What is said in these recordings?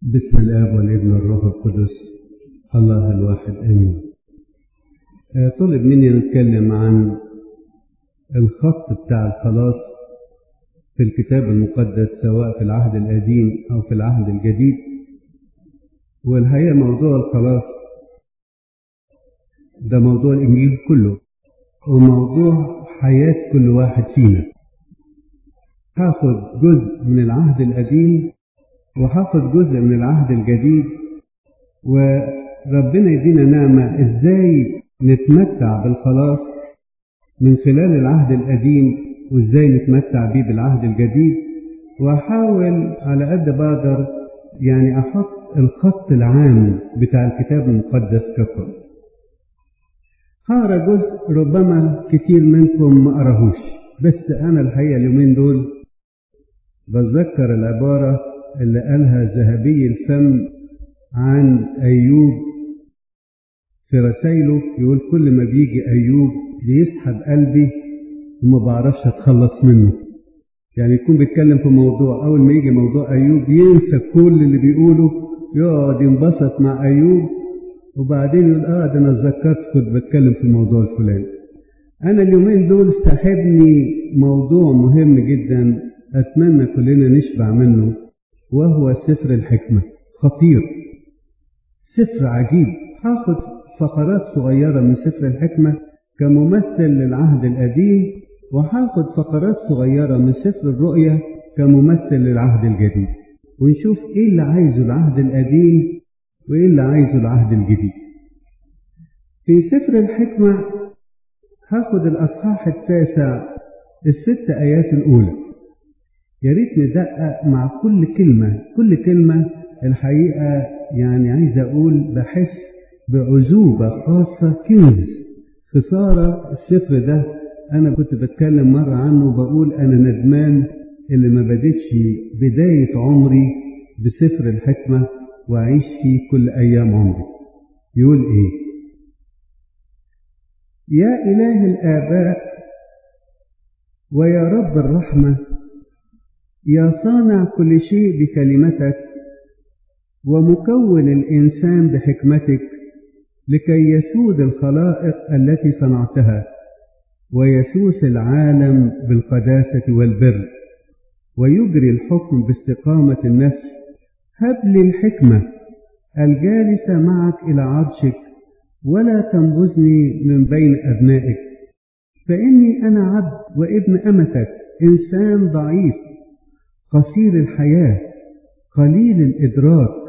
بسم الآب والابن والروح القدس الله الواحد آمين طلب مني نتكلم عن الخط بتاع الخلاص في الكتاب المقدس سواء في العهد القديم أو في العهد الجديد والحقيقة موضوع الخلاص ده موضوع الإنجيل كله وموضوع حياة كل واحد فينا هاخد جزء من العهد القديم وهاخد جزء من العهد الجديد وربنا يدينا نعمة ازاي نتمتع بالخلاص من خلال العهد القديم وازاي نتمتع بيه بالعهد الجديد واحاول على قد بقدر يعني احط الخط العام بتاع الكتاب المقدس ككل هقرا جزء ربما كتير منكم ما قراهوش بس انا الحقيقه اليومين دول بتذكر العباره اللي قالها ذهبي الفم عن أيوب في رسائله يقول كل ما بيجي أيوب بيسحب قلبي وما بعرفش أتخلص منه يعني يكون بيتكلم في موضوع أول ما يجي موضوع أيوب ينسى كل اللي بيقوله يقعد ينبسط مع أيوب وبعدين يقول آه ده أنا اتذكرت كنت بتكلم في الموضوع الفلاني أنا اليومين دول ساحبني موضوع مهم جدا أتمنى كلنا نشبع منه وهو سفر الحكمة خطير سفر عجيب هاخد فقرات صغيرة من سفر الحكمة كممثل للعهد القديم وهاخد فقرات صغيرة من سفر الرؤيا كممثل للعهد الجديد ونشوف ايه اللي عايزه العهد القديم وايه اللي عايزه العهد الجديد في سفر الحكمة هاخد الأصحاح التاسع الست آيات الأولى يا ريت ندقق مع كل كلمة كل كلمة الحقيقة يعني عايز أقول بحس بعزوبة خاصة كنز خسارة السفر ده أنا كنت بتكلم مرة عنه وبقول أنا ندمان اللي ما بديتش بداية عمري بسفر الحكمة وأعيش فيه كل أيام عمري يقول إيه يا إله الآباء ويا رب الرحمة يا صانع كل شيء بكلمتك ومكون الإنسان بحكمتك لكي يسود الخلائق التي صنعتها ويسوس العالم بالقداسة والبر ويجري الحكم باستقامة النفس هب لي الحكمة الجالسة معك إلى عرشك ولا تنبذني من بين أبنائك فإني أنا عبد وابن أمتك إنسان ضعيف قصير الحياة قليل الإدراك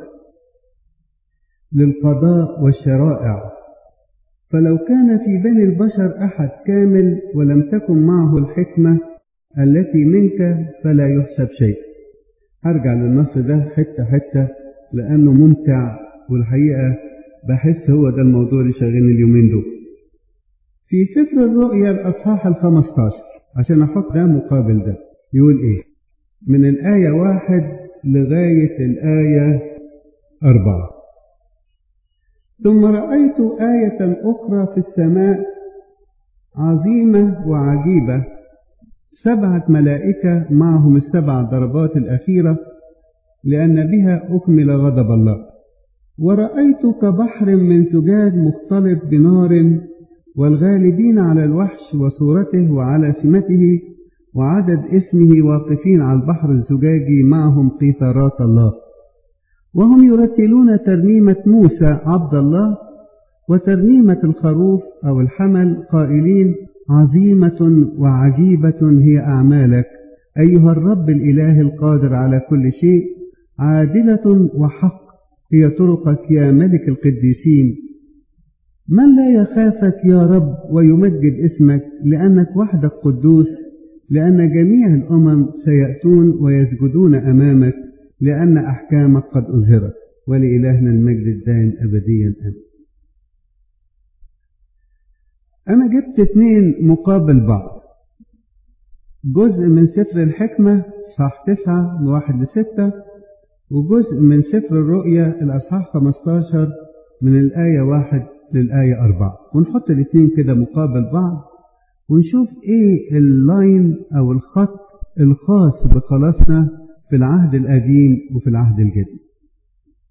للقضاء والشرائع فلو كان في بني البشر أحد كامل ولم تكن معه الحكمة التي منك فلا يحسب شيء هرجع للنص ده حتة حتة لأنه ممتع والحقيقة بحس هو ده الموضوع اللي شاغلني اليومين دول في سفر الرؤيا الأصحاح الخمستاشر عشان أحط ده مقابل ده يقول إيه من الآية واحد لغاية الآية أربعة ثم رأيت آية أخرى في السماء عظيمة وعجيبة سبعة ملائكة معهم السبع ضربات الأخيرة لأن بها أكمل غضب الله ورأيت كبحر من زجاج مختلط بنار والغالبين على الوحش وصورته وعلى سمته وعدد اسمه واقفين على البحر الزجاجي معهم قيثارات الله وهم يرتلون ترنيمة موسى عبد الله وترنيمة الخروف أو الحمل قائلين عظيمة وعجيبة هي أعمالك أيها الرب الإله القادر على كل شيء عادلة وحق هي طرقك يا ملك القديسين من لا يخافك يا رب ويمجد اسمك لأنك وحدك قدوس لأن جميع الأمم سيأتون ويسجدون أمامك لأن أحكامك قد أظهرت ولإلهنا المجد الدائم أبديا أمين أنا جبت اتنين مقابل بعض جزء من سفر الحكمة صح تسعة من واحد لستة وجزء من سفر الرؤيا الأصحاح 15 من الآية واحد للآية أربعة ونحط الاتنين كده مقابل بعض ونشوف ايه اللاين او الخط الخاص بخلاصنا في العهد القديم وفي العهد الجديد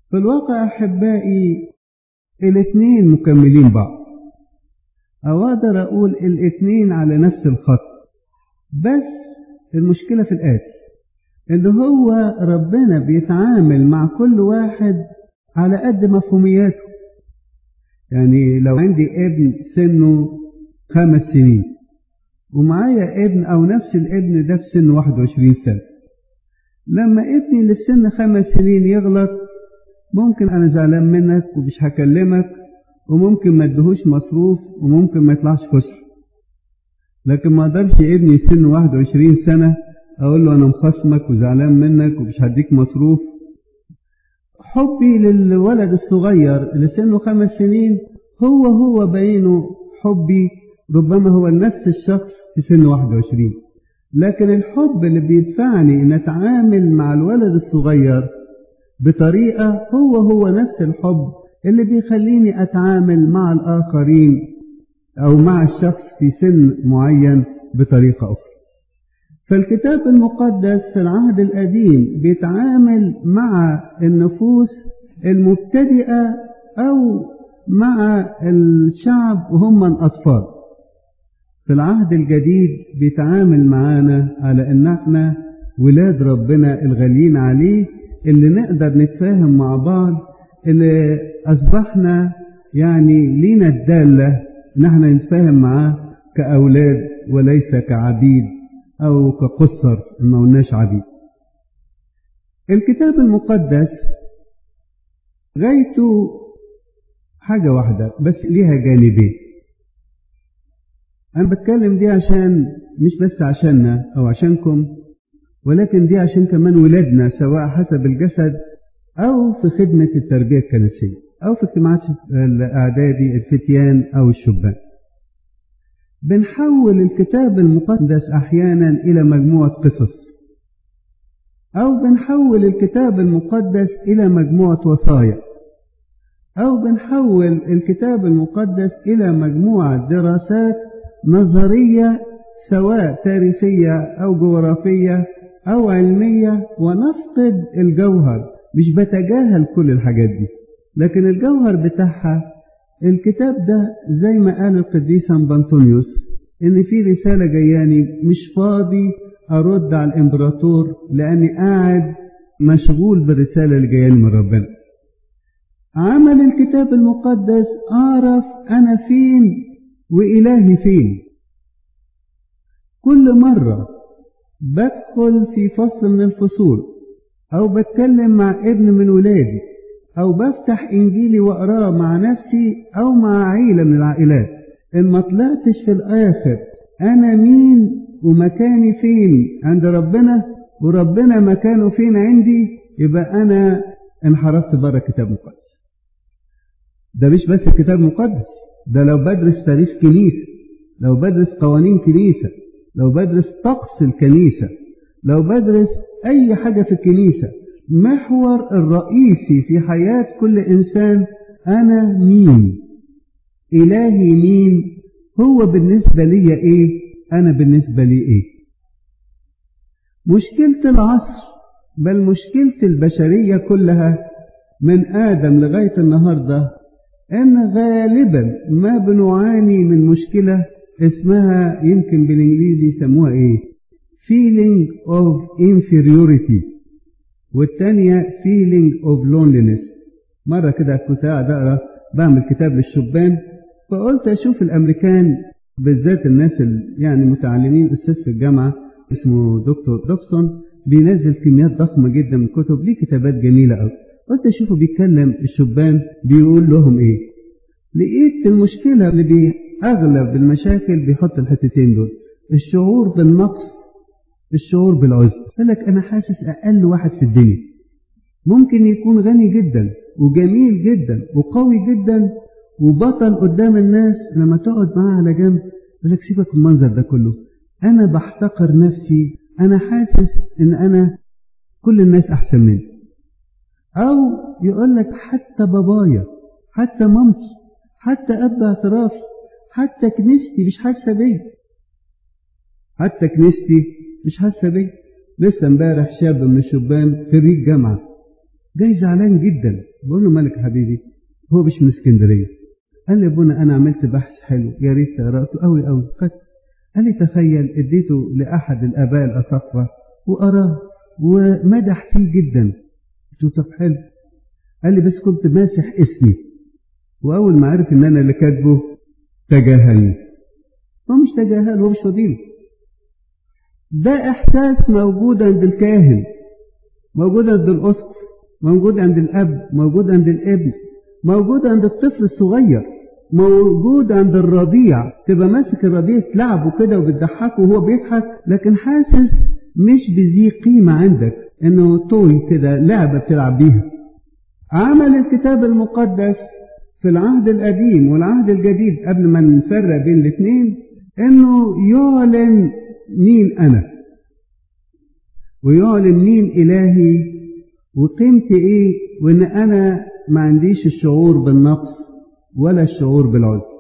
في الواقع أحبائي الاثنين مكملين بعض أو أقدر أقول الاثنين على نفس الخط بس المشكلة في الآتي إن هو ربنا بيتعامل مع كل واحد على قد مفهومياته يعني لو عندي ابن سنه خمس سنين ومعايا ابن أو نفس الابن ده في سن 21 سنة لما ابني اللي في سن خمس سنين يغلط ممكن أنا زعلان منك ومش هكلمك وممكن ما ادهوش مصروف وممكن ما يطلعش فسحة لكن ما اقدرش ابني سن 21 سنة أقول له أنا مخصمك وزعلان منك ومش هديك مصروف حبي للولد الصغير اللي سنه خمس سنين هو هو بينه حبي ربما هو نفس الشخص في سن 21 لكن الحب اللي بيدفعني ان اتعامل مع الولد الصغير بطريقة هو هو نفس الحب اللي بيخليني اتعامل مع الاخرين او مع الشخص في سن معين بطريقة اخرى فالكتاب المقدس في العهد القديم بيتعامل مع النفوس المبتدئة أو مع الشعب وهم الأطفال في العهد الجديد بيتعامل معانا على ان احنا ولاد ربنا الغاليين عليه اللي نقدر نتفاهم مع بعض اللي اصبحنا يعني لينا الدالة ان احنا نتفاهم معاه كأولاد وليس كعبيد او كقصر ما قلناش عبيد الكتاب المقدس غايته حاجة واحدة بس ليها جانبين أنا بتكلم دي عشان مش بس عشاننا أو عشانكم ولكن دي عشان كمان ولادنا سواء حسب الجسد أو في خدمة التربية الكنسية أو في اجتماعات الأعدادي الفتيان أو الشبان بنحول الكتاب المقدس أحيانا إلى مجموعة قصص أو بنحول الكتاب المقدس إلى مجموعة وصايا أو بنحول الكتاب المقدس إلى مجموعة دراسات نظرية سواء تاريخية أو جغرافية أو علمية ونفقد الجوهر مش بتجاهل كل الحاجات دي لكن الجوهر بتاعها الكتاب ده زي ما قال القديس بنطونيوس إن في رسالة جاياني مش فاضي أرد على الإمبراطور لأني قاعد مشغول بالرسالة اللي جاياني من ربنا عمل الكتاب المقدس أعرف أنا فين وإلهي فين كل مرة بدخل في فصل من الفصول أو بتكلم مع ابن من ولادي أو بفتح إنجيلي وأقراه مع نفسي أو مع عيلة من العائلات إن ما طلعتش في الآخر أنا مين ومكاني فين عند ربنا وربنا مكانه فين عندي يبقى أنا انحرفت بره الكتاب المقدس ده مش بس الكتاب المقدس ده لو بدرس تاريخ كنيسة لو بدرس قوانين كنيسة لو بدرس طقس الكنيسة لو بدرس أي حاجة في الكنيسة محور الرئيسي في حياة كل إنسان أنا مين إلهي مين هو بالنسبة لي إيه أنا بالنسبة لي إيه مشكلة العصر بل مشكلة البشرية كلها من آدم لغاية النهاردة أن غالبا ما بنعاني من مشكلة اسمها يمكن بالإنجليزي يسموها إيه feeling of inferiority والتانية feeling of loneliness مرة كده كنت قاعد أقرأ بعمل كتاب للشبان فقلت أشوف الأمريكان بالذات الناس اللي يعني متعلمين أستاذ في الجامعة اسمه دكتور دوكسون بينزل كميات ضخمة جدا من الكتب ليه كتابات جميلة أوي قلت أشوفه بيتكلم الشبان بيقول لهم إيه لقيت المشكلة اللي بي أغلب المشاكل بيحط الحتتين دول الشعور بالنقص الشعور بالعزل قال لك أنا حاسس أقل واحد في الدنيا ممكن يكون غني جدا وجميل جدا وقوي جدا وبطل قدام الناس لما تقعد معاه على جنب يقول لك سيبك من المنظر ده كله أنا بحتقر نفسي أنا حاسس إن أنا كل الناس أحسن مني أو يقول لك حتى بابايا حتى مامتي حتى أب اعترافي حتى كنيستي مش حاسة بيا حتى كنيستي مش حاسة بيا لسه امبارح شاب من الشبان خريج جامعة جاي زعلان جدا بقول له مالك حبيبي هو مش من اسكندريه قال لي ابونا انا عملت بحث حلو يا ريت قراته قوي قوي قال لي تخيل اديته لاحد الاباء الاصفه وقراه ومدح فيه جدا قلت له طب حلو قال لي بس كنت ماسح اسمي واول ما عرف ان انا اللي كاتبه تجاهلني هو مش تجاهل هو مش فضيله ده احساس موجود عند الكاهن موجود عند الاسقف موجود عند الاب موجود عند الابن موجود عند الطفل الصغير موجود عند الرضيع تبقى ماسك الرضيع تلعبه كده وبتضحكه وهو بيضحك لكن حاسس مش بذي قيمة عندك انه توي كده لعبة بتلعب بيها عمل الكتاب المقدس في العهد القديم والعهد الجديد قبل ما نفرق بين الاثنين انه يعلن مين انا ويعلن مين الهي وقيمتي ايه وان انا ما عنديش الشعور بالنقص ولا الشعور بالعزل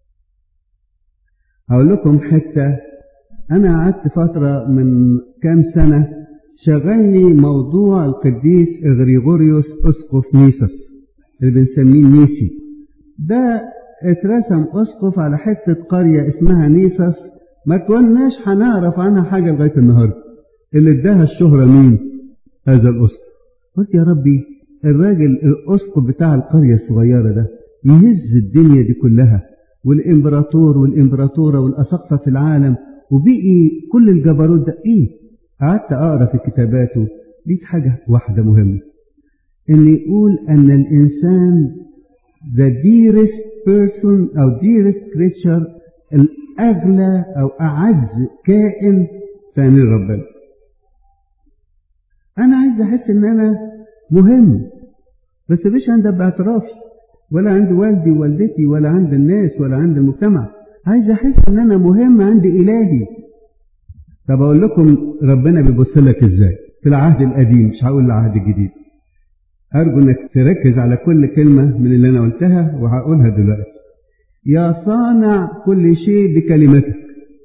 هقول لكم حتة أنا قعدت فترة من كام سنة شغلني موضوع القديس إغريغوريوس أسقف نيسوس اللي بنسميه نيسي ده اترسم أسقف على حتة قرية اسمها نيسوس ما كناش هنعرف عنها حاجة لغاية النهاردة اللي اداها الشهرة مين؟ هذا الأسقف قلت يا ربي الراجل الأسقف بتاع القرية الصغيرة ده يهز الدنيا دي كلها والإمبراطور والإمبراطورة والأسقفة في العالم وبقي كل الجبروت ده إيه؟ قعدت أقرأ في كتاباته لقيت حاجة واحدة مهمة إن يقول أن الإنسان the dearest person أو dearest creature الأغلى أو أعز كائن في عينين ربنا أنا عايز أحس إن أنا مهم بس مش عند باعترافي ولا عند والدي ووالدتي ولا عند الناس ولا عند المجتمع عايز احس ان انا مهم عند الهي طب اقول لكم ربنا بيبص لك ازاي في العهد القديم مش هقول العهد الجديد ارجو انك تركز على كل كلمه من اللي انا قلتها وهقولها دلوقتي يا صانع كل شيء بكلمتك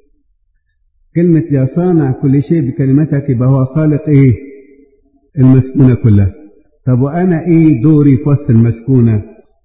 كلمة يا صانع كل شيء بكلمتك يبقى هو خالق ايه المسكونة كلها طب وانا ايه دوري في وسط المسكونة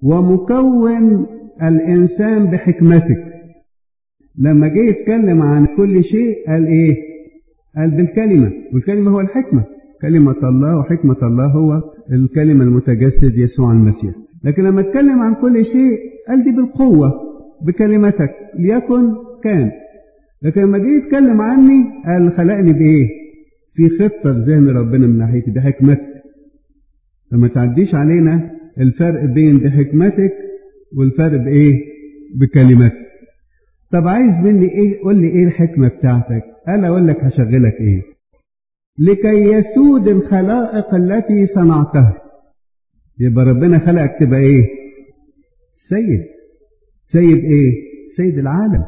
ومكون الإنسان بحكمتك لما جه يتكلم عن كل شيء قال إيه قال بالكلمة والكلمة هو الحكمة كلمة الله وحكمة الله هو الكلمة المتجسد يسوع المسيح لكن لما اتكلم عن كل شيء قال دي بالقوة بكلمتك ليكن كان لكن لما جه يتكلم عني قال خلقني بإيه في خطة في ذهن ربنا من ناحيتي دي حكمتك فما تعديش علينا الفرق بين بحكمتك والفرق بايه بكلمتك طب عايز مني ايه قول لي ايه الحكمه بتاعتك انا اقول لك هشغلك ايه لكي يسود الخلائق التي صنعتها يبقى ربنا خلقك تبقى ايه سيد سيد ايه سيد العالم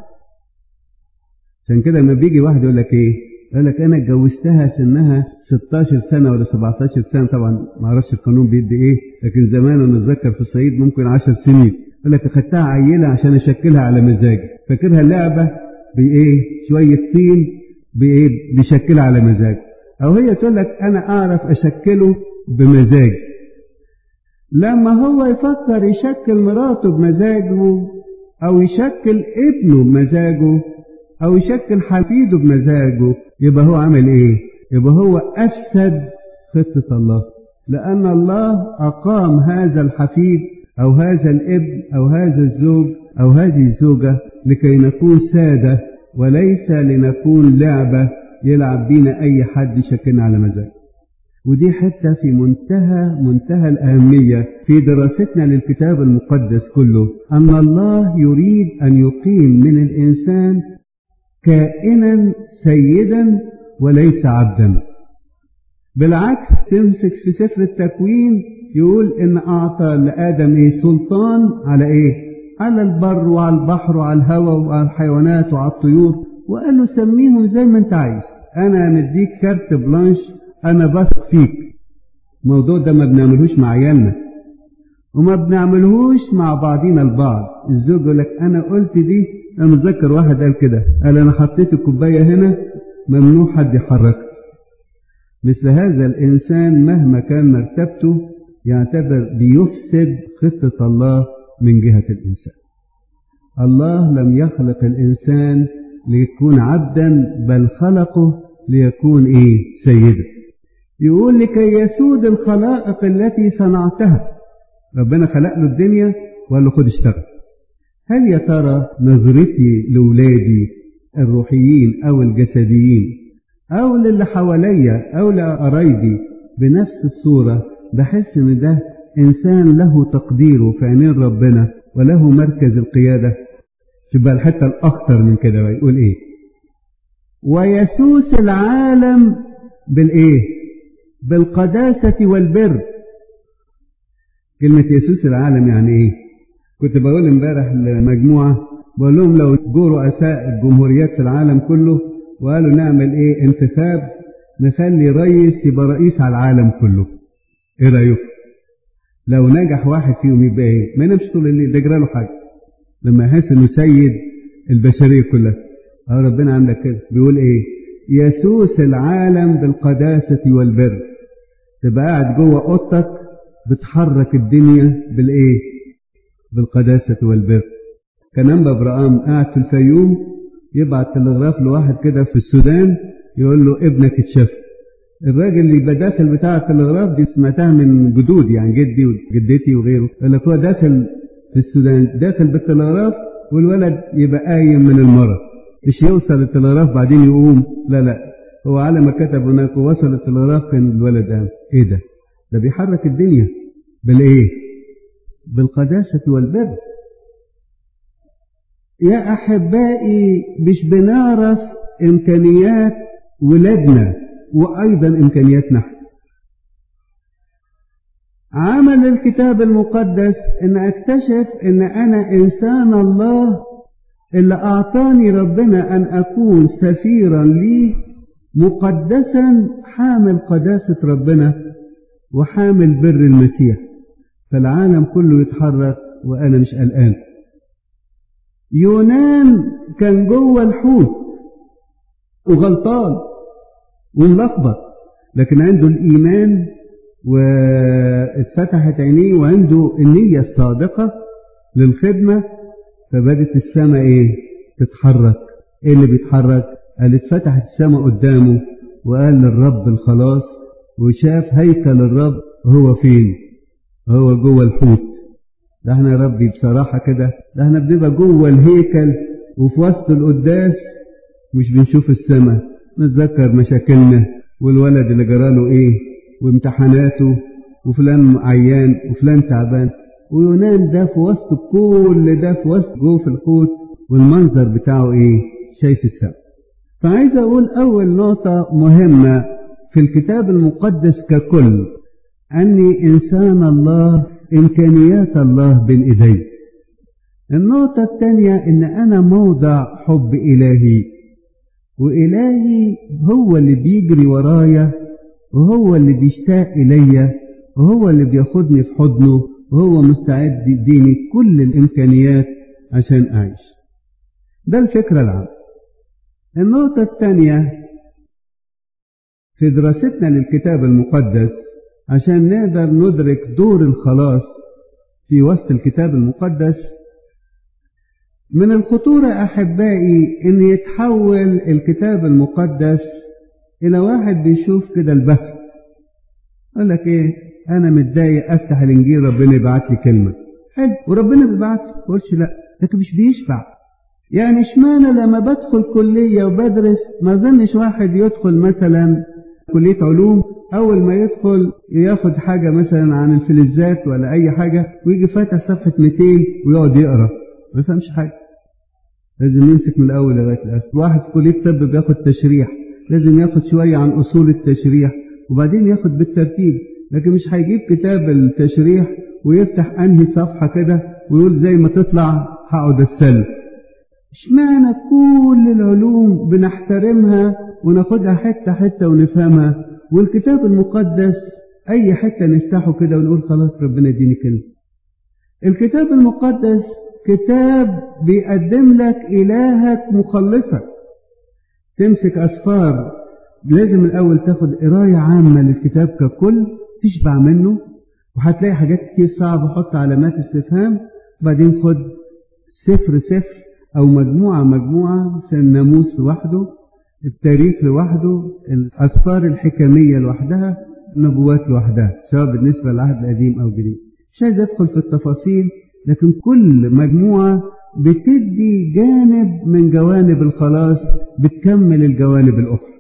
عشان كده لما بيجي واحد يقول لك ايه يقول لك انا اتجوزتها سنها 16 سنه ولا 17 سنه طبعا ما اعرفش القانون بيدي ايه لكن زمان انا اتذكر في الصعيد ممكن 10 سنين يقول لك اخدتها عيله عشان اشكلها على مزاجي فاكرها لعبه بايه شويه طين بايه بيشكلها على مزاجي او هي تقول لك انا اعرف اشكله بمزاجي لما هو يفكر يشكل مراته بمزاجه او يشكل ابنه بمزاجه او يشكل حفيده بمزاجه يبقى هو عمل ايه يبقى هو افسد خطه الله لان الله اقام هذا الحفيد او هذا الابن او هذا الزوج او هذه الزوجه لكي نكون ساده وليس لنكون لعبه يلعب بينا اي حد يشكلنا على مزاجه ودي حتة في منتهى منتهى الأهمية في دراستنا للكتاب المقدس كله أن الله يريد أن يقيم من الإنسان كائنا سيدا وليس عبدا بالعكس تمسك في سفر التكوين يقول ان اعطى لادم ايه سلطان على ايه على البر وعلى البحر وعلى الهواء وعلى الحيوانات وعلى الطيور وقال له سميهم زي ما انت عايز انا مديك كارت بلانش انا بثق فيك الموضوع ده ما بنعملهوش مع عيالنا وما بنعملهوش مع بعضينا البعض الزوج يقول لك انا قلت دي انا متذكر واحد قال كده قال انا حطيت الكوبايه هنا ممنوع حد يحركها مثل هذا الانسان مهما كان مرتبته يعتبر بيفسد خطة الله من جهة الإنسان الله لم يخلق الإنسان ليكون عبدا بل خلقه ليكون إيه سيدا يقول لكي يسود الخلائق التي صنعتها ربنا خلق له الدنيا وقال له خد اشتغل هل يا ترى نظرتي لولادي الروحيين أو الجسديين أو للي حواليا أو لقرايبي بنفس الصورة بحس إن ده إنسان له تقديره في عينين ربنا وله مركز القيادة تبقى الحتة الأخطر من كده يقول إيه ويسوس العالم بالإيه بالقداسة والبر كلمة يسوس العالم يعني إيه كنت بقول امبارح لمجموعة بقول لهم لو جو رؤساء الجمهوريات في العالم كله وقالوا نعمل إيه انتخاب نخلي رئيس يبقى رئيس على العالم كله إيه رأيكم لو نجح واحد فيهم يبقى إيه ما ينامش طول الليل ده جرى له حاجة لما يحس إنه سيد البشرية كلها اه ربنا عندك كده بيقول ايه يسوس العالم بالقداسة والبر تبقى قاعد جوه اوضتك بتحرك الدنيا بالايه بالقداسة والبر كان انبا ابراهام قاعد في الفيوم يبعت تلغراف لواحد كده في السودان يقول له ابنك اتشاف الراجل اللي يبقى داخل بتاع التلغراف دي سمعتها من جدودي يعني جدي وجدتي وغيره قال لك هو داخل في السودان داخل بالتلغراف والولد يبقى قايم من المرض مش يوصل التلغراف بعدين يقوم لا لا هو على ما كتب هناك ووصل التلغراف كان الولد قام ايه ده ده بيحرك الدنيا بالايه بالقداسة والبر يا أحبائي مش بنعرف إمكانيات ولادنا وأيضا إمكانياتنا عمل الكتاب المقدس ان اكتشف ان انا انسان الله اللي اعطاني ربنا ان اكون سفيرا ليه مقدسا حامل قداسة ربنا وحامل بر المسيح فالعالم كله يتحرك وانا مش قلقان يونان كان جوه الحوت وغلطان وملخبط لكن عنده الايمان واتفتحت عينيه وعنده النية الصادقة للخدمة فبدت السماء ايه تتحرك ايه اللي بيتحرك قال اتفتحت السماء قدامه وقال للرب الخلاص وشاف هيكل الرب هو فين هو جوه الحوت ده احنا يا ربي بصراحة كده ده احنا بنبقى جوه الهيكل وفي وسط القداس مش بنشوف السماء نتذكر مشاكلنا والولد اللي جراله ايه وامتحاناته وفلان عيان وفلان تعبان ويونان ده في وسط كل ده في وسط جوه في الحوت والمنظر بتاعه ايه شايف السماء فعايز اقول اول نقطة مهمة في الكتاب المقدس ككل اني انسان الله امكانيات الله بين ايدي النقطة الثانية ان انا موضع حب الهي والهي هو اللي بيجري ورايا وهو اللي بيشتاق إلي وهو اللي بياخدني في حضنه وهو مستعد يديني كل الإمكانيات عشان أعيش ده الفكرة العامة النقطة الثانية في دراستنا للكتاب المقدس عشان نقدر ندرك دور الخلاص في وسط الكتاب المقدس من الخطورة أحبائي أن يتحول الكتاب المقدس إلى واحد بيشوف كده البخت يقول لك إيه أنا متضايق أفتح الإنجيل ربنا يبعت لي كلمة حلو وربنا بيبعت لي ما قلتش لا لكن مش بيشبع يعني اشمعنى لما بدخل كلية وبدرس ما أظنش واحد يدخل مثلا كلية علوم أول ما يدخل ياخد حاجة مثلا عن الفلزات ولا أي حاجة ويجي فاتح صفحة 200 ويقعد يقرأ ما يفهمش حاجة لازم يمسك من الأول لغاية الآخر واحد في كلية طب بياخد تشريح لازم ياخد شوية عن أصول التشريح وبعدين ياخد بالترتيب لكن مش هيجيب كتاب التشريح ويفتح أنهي صفحة كده ويقول زي ما تطلع هقعد السلم اشمعنى كل العلوم بنحترمها وناخدها حتة حتة ونفهمها والكتاب المقدس أي حتة نفتحه كده ونقول خلاص ربنا يديني كلمة الكتاب المقدس كتاب بيقدم لك إلهك مخلصك تمسك أسفار لازم الأول تاخد قراية عامة للكتاب ككل تشبع منه وهتلاقي حاجات كتير صعبة حط علامات استفهام وبعدين خد سفر سفر أو مجموعة مجموعة الناموس لوحده التاريخ لوحده الأسفار الحكمية لوحدها النبوات لوحدها سواء بالنسبة للعهد القديم أو الجديد مش عايز أدخل في التفاصيل لكن كل مجموعة بتدي جانب من جوانب الخلاص بتكمل الجوانب الأخرى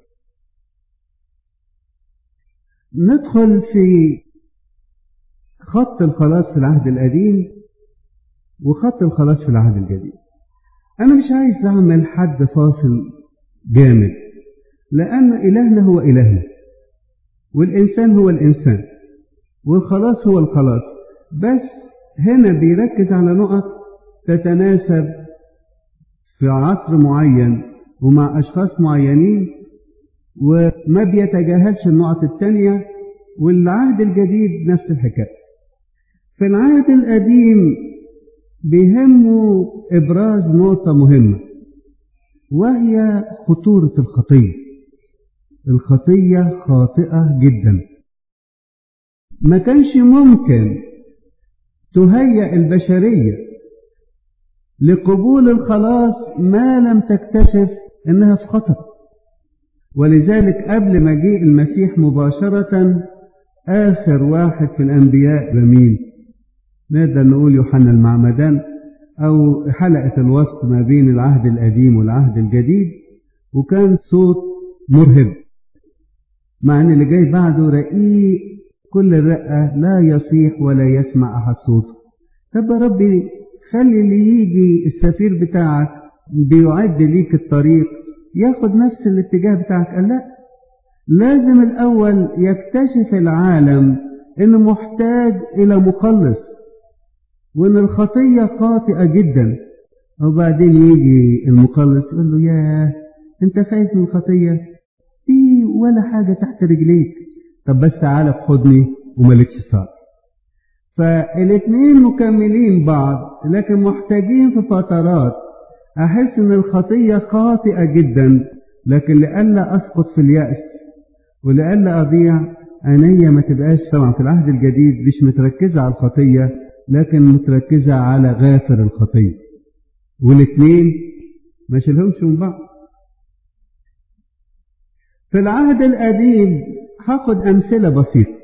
ندخل في خط الخلاص في العهد القديم وخط الخلاص في العهد الجديد أنا مش عايز أعمل حد فاصل جامد لأن إلهنا هو إلهنا والإنسان هو الإنسان والخلاص هو الخلاص بس هنا بيركز على نقط تتناسب في عصر معين ومع أشخاص معينين وما بيتجاهلش النقط التانية والعهد الجديد نفس الحكاية في العهد القديم بيهمه إبراز نقطة مهمة وهي خطورة الخطية الخطية خاطئة جدا ما كانش ممكن تهيأ البشرية لقبول الخلاص ما لم تكتشف انها في خطر ولذلك قبل مجيء المسيح مباشرة آخر واحد في الأنبياء بمين نقدر نقول يوحنا المعمدان أو حلقة الوسط ما بين العهد القديم والعهد الجديد وكان صوت مرهب مع أن اللي جاي بعده رقيق كل الرقة لا يصيح ولا يسمع أحد صوته طب يا ربي خلي اللي يجي السفير بتاعك بيعد ليك الطريق ياخد نفس الاتجاه بتاعك قال لا لازم الأول يكتشف العالم إنه محتاج إلى مخلص وإن الخطية خاطئة جدا وبعدين يجي المخلص يقول له ياه أنت خايف من الخطية دي ولا حاجة تحت رجليك طب بس تعالى في حضني وملكش صار فالاثنين مكملين بعض لكن محتاجين في فترات أحس إن الخطية خاطئة جدا لكن لئلا أسقط في اليأس ولئلا أضيع عينيا ما تبقاش طبعا في العهد الجديد مش متركزة على الخطية لكن متركزة على غافر الخطية والاثنين ما شلهمش من بعض في العهد القديم هاخد أمثلة بسيطة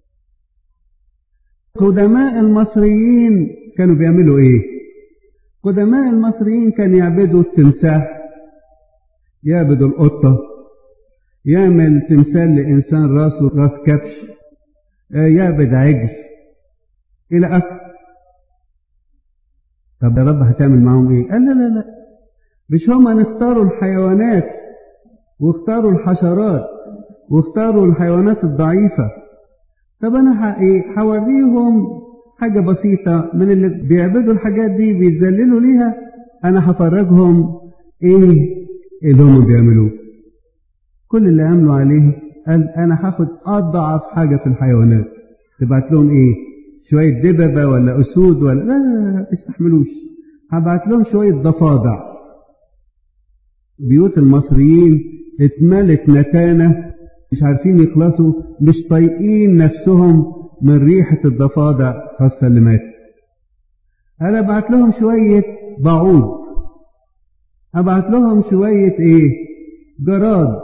قدماء المصريين كانوا بيعملوا ايه قدماء المصريين كانوا يعبدوا التمساح يعبدوا القطة يعمل تمثال لإنسان راسه راس كبش يعبد عجل إلى آخر طب يا رب هتعمل معاهم ايه قال لا لا لا مش هما نختاروا الحيوانات واختاروا الحشرات واختاروا الحيوانات الضعيفة طب انا هوريهم حاجة بسيطة من اللي بيعبدوا الحاجات دي بيتذللوا ليها انا هفرجهم ايه اللي هم بيعملوه كل اللي عملوا عليه قال انا هاخد اضعف حاجة في الحيوانات تبعت لهم ايه شوية دببة ولا اسود ولا لا لا استحملوش هبعت لهم شوية ضفادع بيوت المصريين اتملت نتانة مش عارفين يخلصوا مش طايقين نفسهم من ريحة الضفادع خاصة اللي ماتت أنا أبعت لهم شوية بعوض أبعت لهم شوية إيه جراد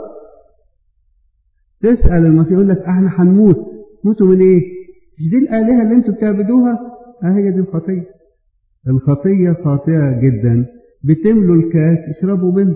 تسأل المسيح يقول لك احنا هنموت موتوا من ايه مش دي الآلهة اللي انتوا بتعبدوها اه هي دي الخطية الخطية خاطئة جدا بتملوا الكاس اشربوا منه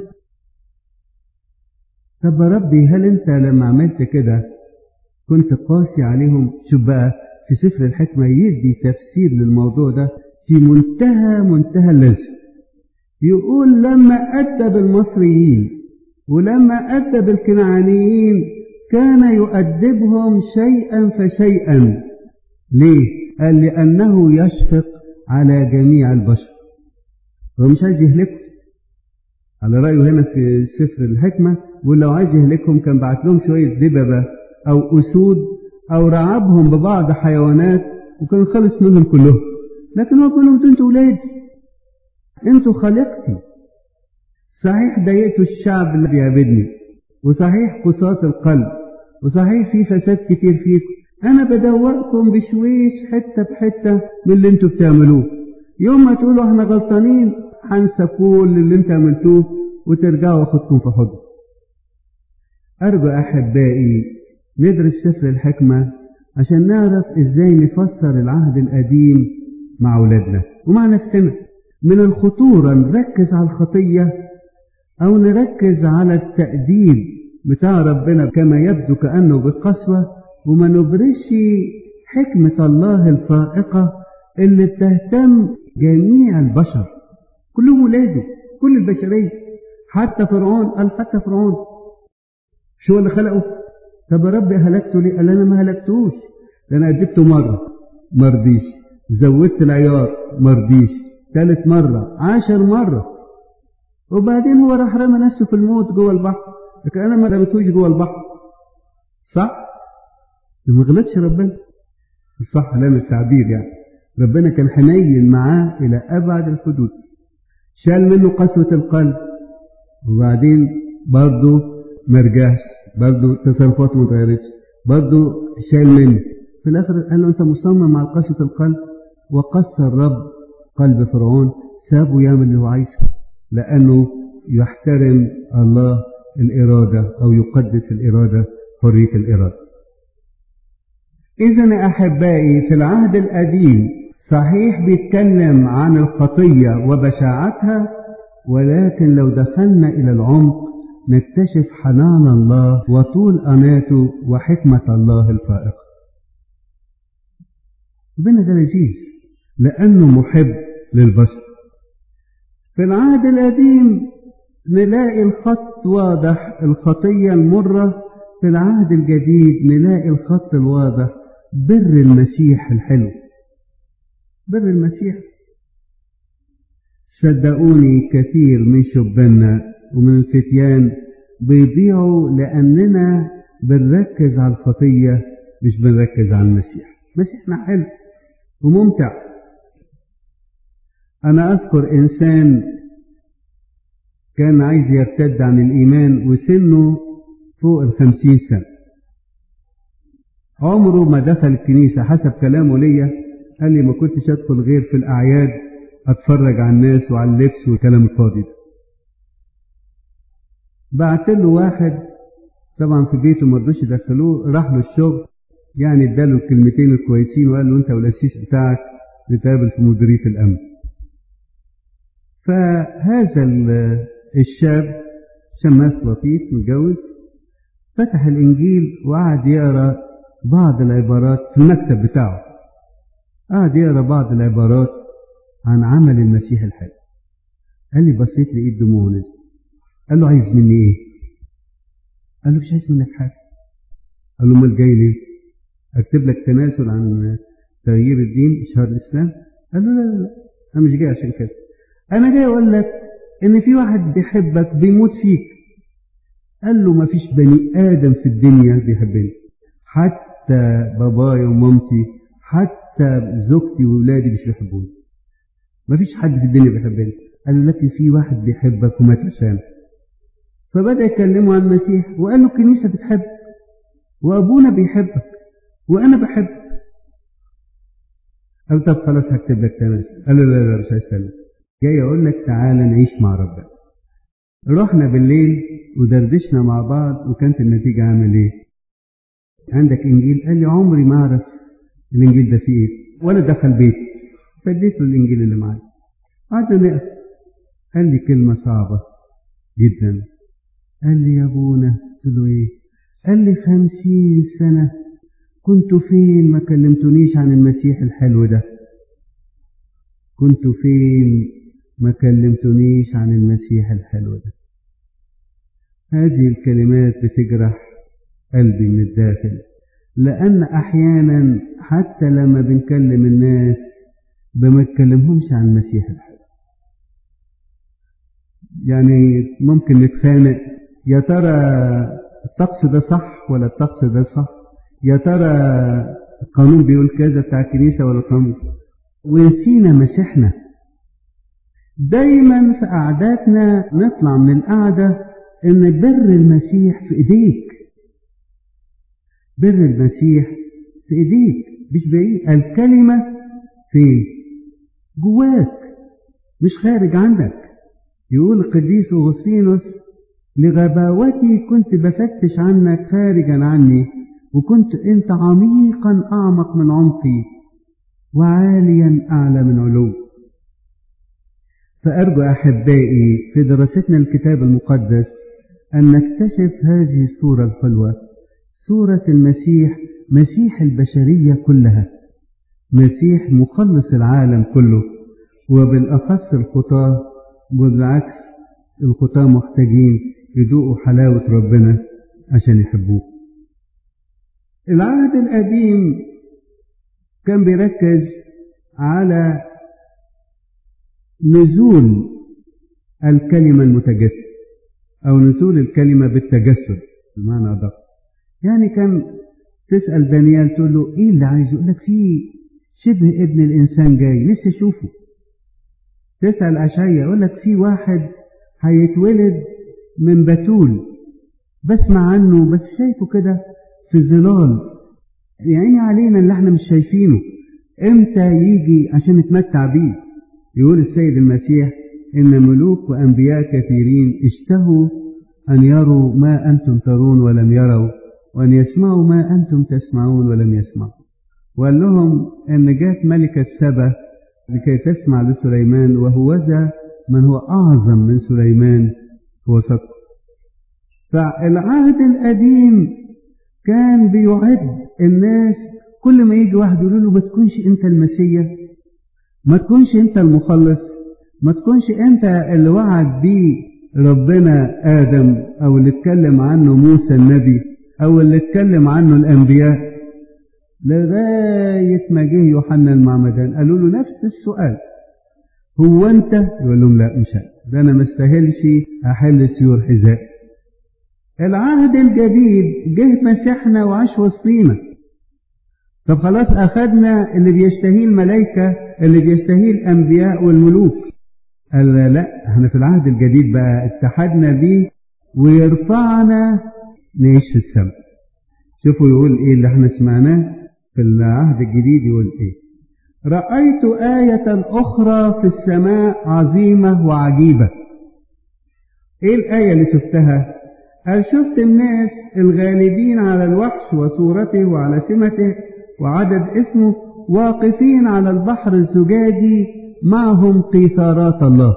طب يا ربي هل انت لما عملت كده كنت قاسي عليهم شوف بقى في سفر الحكمة يدي تفسير للموضوع ده في منتهى منتهى اللذة يقول لما أدب المصريين ولما أدب الكنعانيين كان يؤدبهم شيئا فشيئا ليه؟ قال لأنه يشفق على جميع البشر هو مش عايز يهلكهم على رأيه هنا في سفر الحكمة يقول لو عايز يهلكهم كان بعت لهم شوية دببة أو أسود أو رعبهم ببعض حيوانات وكان خلص منهم كلهم لكن هو بيقول لهم انتوا ولادي انتوا خلقتي صحيح ضايقتوا الشعب اللي بيعبدني وصحيح قساة القلب وصحيح في فساد كتير فيكم أنا بدوقكم بشويش حتة بحتة من اللي انتوا بتعملوه يوم ما تقولوا احنا غلطانين هنسى كل اللي انتوا عملتوه وترجعوا واخدكم في حضن أرجو أحبائي ندرس سفر الحكمة عشان نعرف ازاي نفسر العهد القديم مع أولادنا ومع نفسنا من الخطورة نركز على الخطية أو نركز على التأديب بتاع ربنا كما يبدو كأنه بقسوة وما نبرش حكمة الله الفائقة اللي بتهتم جميع البشر كلهم ولاده كل البشرية حتى فرعون قال حتى فرعون شو اللي خلقه طب يا رب هلكته ليه قال انا ما هلكتوش ده انا ادبته مره ما رضيش زودت العيار ما رضيش ثالث مره عاشر مره وبعدين هو راح رمى نفسه في الموت جوه البحر لكن انا ما رميتوش جوه البحر صح ما غلطش ربنا صح لنا التعبير يعني ربنا كان حنين معاه الى ابعد الحدود شال منه قسوه القلب وبعدين برضه ما رجعش برضه تصرفاته ما اتغيرتش برضه شال منه في الاخر قال له انت مصمم على قسوه القلب وقسى الرب قلب فرعون سابه يعمل اللي هو عايزه لانه يحترم الله الاراده او يقدس الاراده حريه الاراده اذا احبائي في العهد القديم صحيح بيتكلم عن الخطيه وبشاعتها ولكن لو دخلنا الى العمق نكتشف حنان الله وطول أناته وحكمة الله الفائقة ربنا ده لذيذ لأنه محب للبشر في العهد القديم نلاقي الخط واضح الخطية المرة في العهد الجديد نلاقي الخط الواضح بر المسيح الحلو بر المسيح صدقوني كثير من شباننا ومن الفتيان بيضيعوا لأننا بنركز على الخطية مش بنركز على المسيح مسيحنا حلو وممتع أنا أذكر إنسان كان عايز يرتد عن الإيمان وسنه فوق الخمسين سنة عمره ما دخل الكنيسة حسب كلامه ليا قال لي ما كنتش أدخل غير في الأعياد أتفرج على الناس وعلى اللبس والكلام الفاضي ده بعت له واحد طبعا في بيته ما رضوش يدخلوه راح له الشغل يعني اداله الكلمتين الكويسين وقال له انت والاسيس بتاعك نتقابل في مديريه الامن فهذا الشاب شماس لطيف متجوز فتح الانجيل وقعد يقرا بعض العبارات في المكتب بتاعه قعد يقرا بعض العبارات عن عمل المسيح الحلو قال لي بصيت لقيت دموعه نزل قال له عايز مني ايه قال له مش عايز منك حاجه قال له امال جاي ليه اكتب لك تنازل عن تغيير الدين اشهار الاسلام قال له لا لا لا انا مش جاي عشان كده انا جاي اقول لك ان في واحد بيحبك بيموت فيك قال له ما فيش بني ادم في الدنيا بيحبني حتى بابايا ومامتي حتى زوجتي وولادي مش بيحبوني ما فيش حد في الدنيا بيحبني قال له لكن في واحد بيحبك ومات عشانك فبدأ يكلمه عن المسيح وقال له الكنيسة بتحبك وأبونا بيحبك وأنا بحبك قال طب خلاص هكتب لك تناسل قال له لا لا مش عايز تناسل جاي أقول لك تعالى نعيش مع ربنا رحنا بالليل ودردشنا مع بعض وكانت النتيجة عامل إيه؟ عندك إنجيل؟ قال لي عمري ما أعرف الإنجيل ده فيه إيه ولا دخل بيتي فاديت له الإنجيل اللي معايا قعدنا نقرا قال لي كلمة صعبة جدا قال لي يا ابونا قلت له ايه قال لي خمسين سنة كنت فين ما كلمتنيش عن المسيح الحلو ده كنت فين ما كلمتنيش عن المسيح الحلو ده هذه الكلمات بتجرح قلبي من الداخل لأن أحيانا حتى لما بنكلم الناس بما نتكلمهمش عن المسيح الحلو يعني ممكن نتخانق يا ترى الطقس ده صح ولا الطقس ده صح يا ترى القانون بيقول كذا بتاع الكنيسة ولا القانون ونسينا مسيحنا دايما في قعداتنا نطلع من القعدة ان بر المسيح في ايديك بر المسيح في ايديك مش بعيد الكلمة فين جواك مش خارج عنك يقول القديس أغسطينوس لغباوتي كنت بفتش عنك خارجا عني وكنت أنت عميقا أعمق من عمقي وعاليا أعلى من علو فأرجو أحبائي في دراستنا الكتاب المقدس أن نكتشف هذه الصورة الحلوة صورة المسيح مسيح البشرية كلها مسيح مخلص العالم كله وبالأخص الخطاة وبالعكس الخطاة محتاجين يدوقوا حلاوة ربنا عشان يحبوه العهد القديم كان بيركز على نزول الكلمة المتجسد أو نزول الكلمة بالتجسد بمعنى أدق يعني كان تسأل دانيال تقول له إيه اللي عايز يقول لك في شبه ابن الإنسان جاي نفسي أشوفه تسأل أشعيا يقول لك في واحد هيتولد من بتول بسمع عنه بس شايفه كده في ظلال يعني علينا اللي احنا مش شايفينه امتى يجي عشان نتمتع بيه يقول السيد المسيح ان ملوك وانبياء كثيرين اشتهوا ان يروا ما انتم ترون ولم يروا وان يسمعوا ما انتم تسمعون ولم يسمعوا وقال لهم ان جاءت ملكة سبا لكي تسمع لسليمان وهوذا من هو اعظم من سليمان هو سقط فالعهد القديم كان بيعد الناس كل ما يجي واحد يقول له ما تكونش انت المسيح ما تكونش انت المخلص ما تكونش انت اللي وعد بيه ربنا ادم او اللي اتكلم عنه موسى النبي او اللي اتكلم عنه الانبياء لغايه ما جه يوحنا المعمدان قالوا له نفس السؤال هو انت يقول لهم لا مش انا ده انا ما استاهلش احل سيور حذاء العهد الجديد جه مسيحنا وعاش وسطينا طب خلاص اخدنا اللي بيشتهيه الملائكه اللي بيشتهيه الانبياء والملوك قال لا, لا احنا في العهد الجديد بقى اتحدنا بيه ويرفعنا نعيش في السماء شوفوا يقول ايه اللي احنا سمعناه في العهد الجديد يقول ايه رأيت آية أخرى في السماء عظيمة وعجيبة ايه الآية اللي شفتها قال شفت الناس الغالبين على الوحش وصورته وعلى سمته وعدد اسمه واقفين على البحر الزجاجي معهم قيثارات الله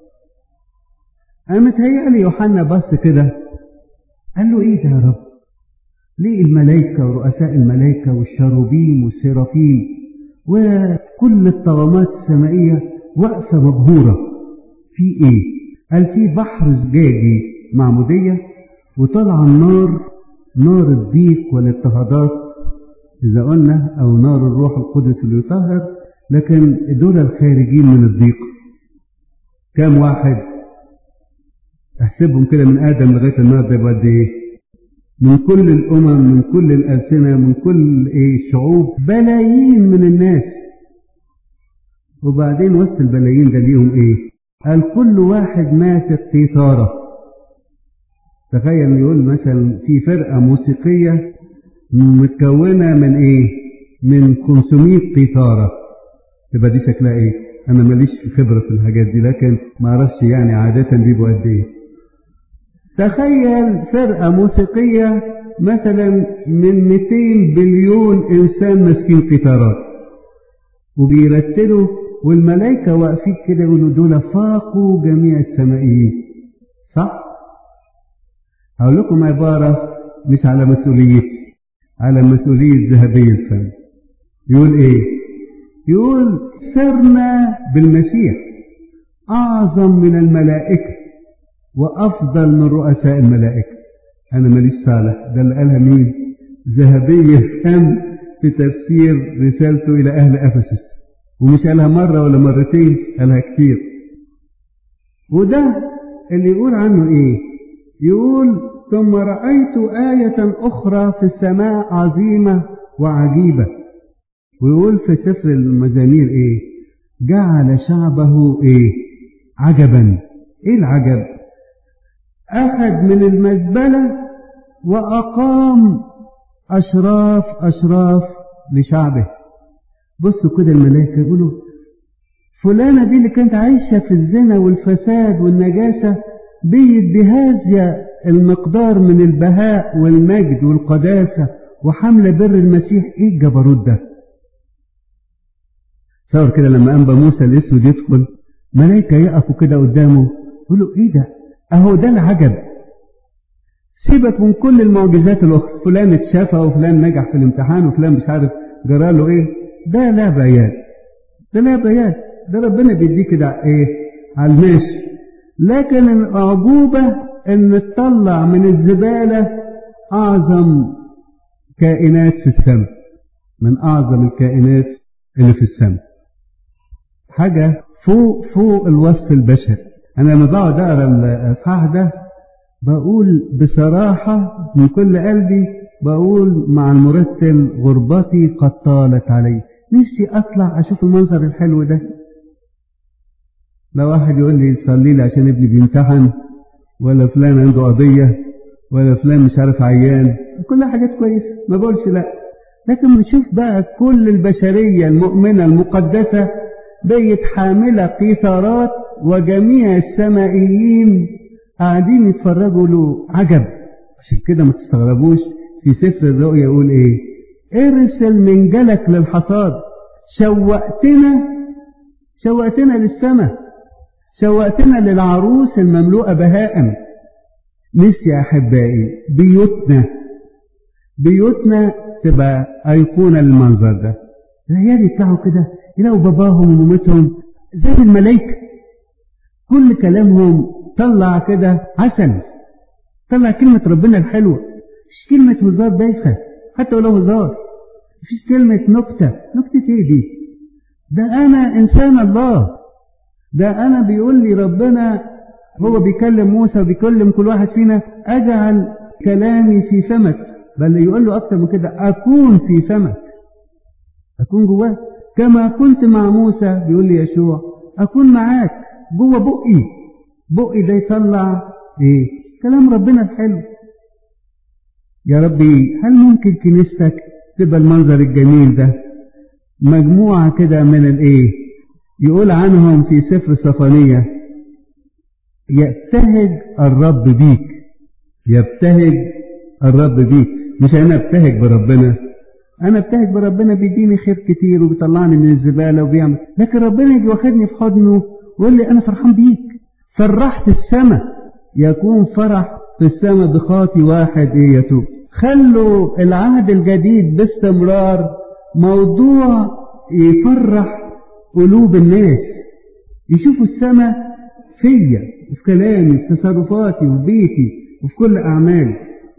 قامت هيألي يوحنا بص كده قال له ايه ده يا رب ليه الملائكة ورؤساء الملائكة والشاروبيم والسرافيم وكل الطغمات السمائية واقفة مبهورة في ايه قال في بحر زجاجي معمودية وطلع النار نار الضيق والاضطهادات إذا قلنا أو نار الروح القدس اللي يطهر لكن دول الخارجين من الضيق كام واحد احسبهم كده من آدم لغاية النهارده يبقى قد إيه؟ من كل الأمم من كل الألسنة من كل إيه الشعوب بلايين من الناس وبعدين وسط البلايين ده ليهم إيه؟ قال كل واحد مات قيثارة تخيل يقول مثلا في فرقة موسيقية متكونة من ايه من 500 قيثارة يبقى دي شكلها ايه انا ماليش خبرة في الحاجات دي لكن ما اعرفش يعني عادة بيبقوا قد ايه تخيل فرقة موسيقية مثلا من 200 بليون انسان ماسكين قيثارات وبيرتلوا والملائكة واقفين كده يقولوا دول فاقوا جميع السمائيين صح؟ هقول لكم عبارة مش على مسؤوليتي على مسؤولية ذهبي الفم يقول ايه يقول سرنا بالمسيح اعظم من الملائكة وافضل من رؤساء الملائكة انا ماليش صالح ده اللي قالها مين ذهبي الفم في تفسير رسالته الى اهل افسس ومش قالها مرة ولا مرتين قالها كتير وده اللي يقول عنه ايه يقول ثم رأيت آية أخرى في السماء عظيمة وعجيبة ويقول في سفر المزامير إيه جعل شعبه إيه عجبا إيه العجب أخذ من المزبلة وأقام أشراف أشراف لشعبه بصوا كده الملائكة يقولوا فلانة دي اللي كانت عايشة في الزنا والفساد والنجاسة بيت بهذا المقدار من البهاء والمجد والقداسة وحمل بر المسيح ايه الجبروت ده تصور كده لما أنبى موسى الأسود يدخل ملائكة يقفوا كده قدامه يقولوا ايه ده اهو ده العجب سيبك من كل المعجزات الأخرى فلان اتشافى وفلان نجح في الامتحان وفلان مش عارف جراله ايه ده لا بيان ده لا بيان ده ربنا بيديه كده ايه على الماشي لكن الأعجوبة ان تطلع من الزبالة أعظم كائنات في السماء من أعظم الكائنات اللي في السماء حاجة فوق فوق الوصف البشري أنا لما بقعد أقرأ الإصحاح ده بقول بصراحة من كل قلبي بقول مع المرتل غربتي قد طالت علي نفسي أطلع أشوف المنظر الحلو ده لو واحد يقول لي صلي لي عشان ابني بيمتحن ولا فلان عنده قضية ولا فلان مش عارف عيان كلها حاجات كويسة ما بقولش لا لكن بنشوف بقى كل البشرية المؤمنة المقدسة بقت حاملة قيثارات وجميع السمائيين قاعدين يتفرجوا له عجب عشان كده ما تستغربوش في سفر الرؤيا يقول ايه ارسل من جلك للحصاد شوقتنا شوقتنا للسماء شوقتنا للعروس المملوءة بهاء نفسي يا أحبائي بيوتنا بيوتنا تبقى أيقونة للمنظر ده العيال يطلعوا كده يلاقوا باباهم ومامتهم زي الملائكة كل كلامهم طلع كده عسل طلع كلمة ربنا الحلوة مش كلمة هزار بايخة حتى ولو هزار مفيش كلمة نكتة نكتة ايه دي ده انا انسان الله ده انا بيقول لي ربنا هو بيكلم موسى وبيكلم كل واحد فينا اجعل كلامي في فمك بل يقول له اكتر من كده اكون في فمك اكون جواه كما كنت مع موسى بيقول لي يشوع اكون معاك جوه بقي بقي ده يطلع ايه كلام ربنا الحلو يا ربي هل ممكن كنيستك تبقى المنظر الجميل ده مجموعة كده من الايه يقول عنهم في سفر صفانية يبتهج الرب بيك يبتهج الرب بيك مش انا ابتهج بربنا انا ابتهج بربنا بيديني خير كتير وبيطلعني من الزبالة وبيعمل لكن ربنا يجي واخدني في حضنه ويقول لي انا فرحان بيك فرحت السماء يكون فرح في السماء بخاطي واحد ايه يتوب خلوا العهد الجديد باستمرار موضوع يفرح قلوب الناس يشوفوا السماء فيا في كلامي في تصرفاتي وفي بيتي وفي كل أعمالي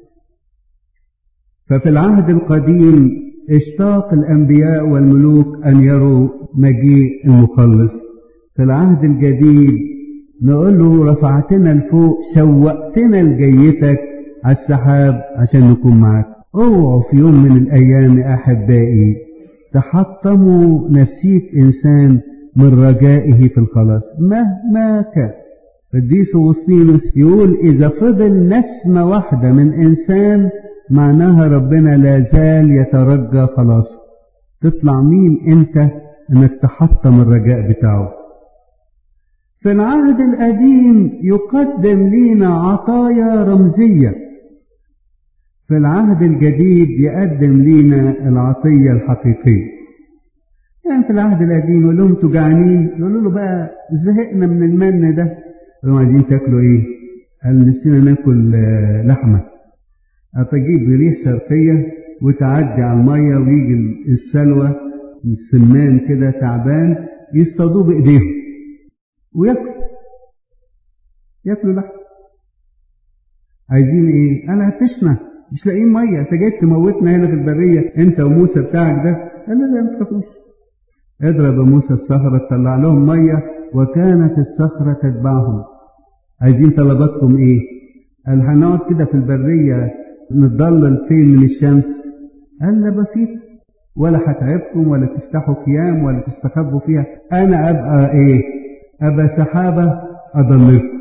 ففي العهد القديم اشتاق الأنبياء والملوك أن يروا مجيء المخلص في العهد الجديد نقول له رفعتنا لفوق شوقتنا لجيتك على السحاب عشان نكون معاك اوعوا في يوم من الأيام أحبائي تحطموا نفسية إنسان من رجائه في الخلاص مهما كان قديس أغسطينوس يقول إذا فضل نسمة واحدة من إنسان معناها ربنا لا زال يترجى خلاصه تطلع مين أنت أنك تحطم الرجاء بتاعه في العهد القديم يقدم لنا عطايا رمزية في العهد الجديد يقدم لنا العطية الحقيقية يعني في العهد القديم يقول لهم انتوا جعانين يقولوا له بقى زهقنا من المن ده قالوا عايزين تاكلوا ايه قال نسينا ناكل لحمة هتجيب ريح شرقية وتعدي على المية ويجي السلوى السمان كده تعبان يصطادوه بايديهم وياكلوا ياكلوا لحم عايزين ايه انا هتشنا مش لاقيين ميه انت جاي تموتنا هنا في البريه انت وموسى بتاعك ده قال لا لا ما تخافوش اضرب موسى الصخره تطلع لهم ميه وكانت الصخره تتبعهم عايزين طلباتكم ايه قال هنقعد كده في البريه نتضلل فين من الشمس قال لا بسيط ولا هتعبكم ولا تفتحوا خيام ولا تستخبوا فيها انا ابقى ايه ابقى سحابه اضللكم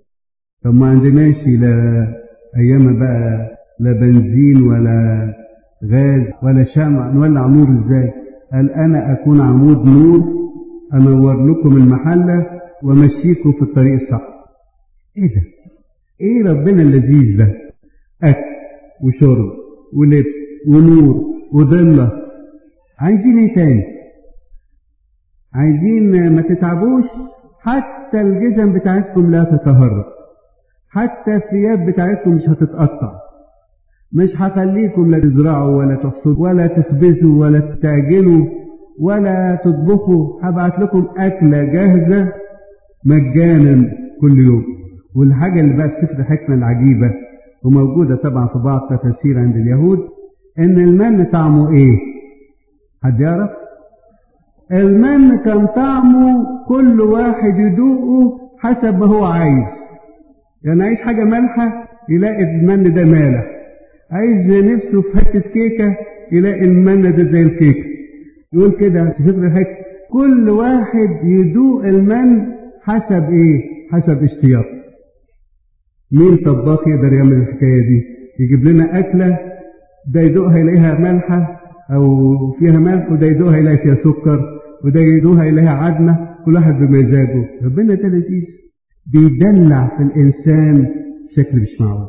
طب ما عندناش لا ايام بقى لا بنزين ولا غاز ولا شمع نولع نور ازاي قال انا اكون عمود نور انور لكم المحلة وامشيكم في الطريق الصح ايه ده ايه ربنا اللذيذ ده اكل وشرب ولبس ونور وضلة عايزين ايه تاني عايزين ما تتعبوش حتى الجزم بتاعتكم لا تتهرب حتى الثياب بتاعتكم مش هتتقطع مش هخليكم لا تزرعوا ولا تحصدوا ولا تخبزوا ولا تتاجلوا ولا تطبخوا هبعت لكم أكلة جاهزة مجانا كل يوم والحاجة اللي بقى في سفر الحكمة العجيبة وموجودة طبعا في بعض تفاسير عند اليهود إن المن طعمه إيه؟ حد يعرف؟ المن كان طعمه كل واحد يدوقه حسب ما هو عايز يعني عايز حاجة مالحة يلاقي المن ده مالح عايز نفسه في حتة كيكة يلاقي المن ده زي الكيكة يقول كده في سفر الحكمة كل واحد يدوق المن حسب ايه حسب اشتياق مين طباخ يقدر يعمل الحكاية دي يجيب لنا أكلة ده يدوقها يلاقيها مالحة أو فيها ملح وده يدوقها يلاقي فيها سكر وده يدوقها يلاقيها عدمة كل واحد بمزاجه ربنا ده لذيذ بيدلع في الإنسان بشكل مش معقول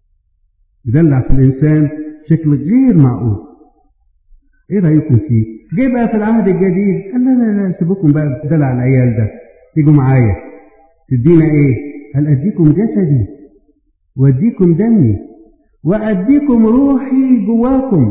يدلع في الإنسان بشكل غير معقول إيه رأيكم فيه؟ جه بقى في العهد الجديد قال لا لا لا سيبوكم بقى دلع العيال ده تيجوا معايا تدينا إيه؟ قال أديكم جسدي وأديكم دمي وأديكم روحي جواكم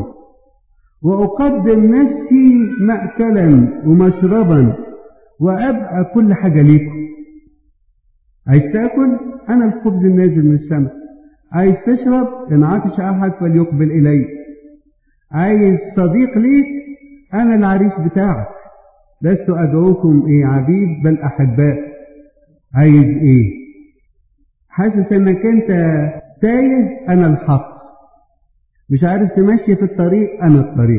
وأقدم نفسي مأكلا ومشربا وأبقى كل حاجة ليكم عايز تاكل أنا الخبز النازل من السماء عايز تشرب إن عطش أحد فليقبل إلي عايز صديق ليك أنا العريس بتاعك لست أدعوكم إيه عبيد بل أحباء عايز إيه حاسس إنك أنت تايه أنا الحق مش عارف تمشي في الطريق أنا الطريق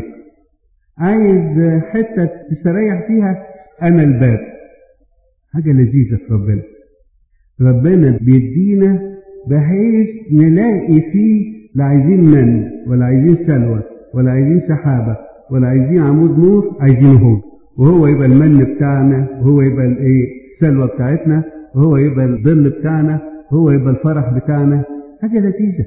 عايز حتة تستريح فيها أنا الباب حاجة لذيذة في ربنا ربنا بيدينا بحيث نلاقي فيه لا عايزين من ولا عايزين سلوى ولا عايزين سحابة ولا عايزين عمود نور عايزينه هو وهو يبقى المن بتاعنا وهو يبقى الايه السلوى بتاعتنا وهو يبقى الظل بتاعنا وهو يبقى الفرح بتاعنا حاجة لذيذة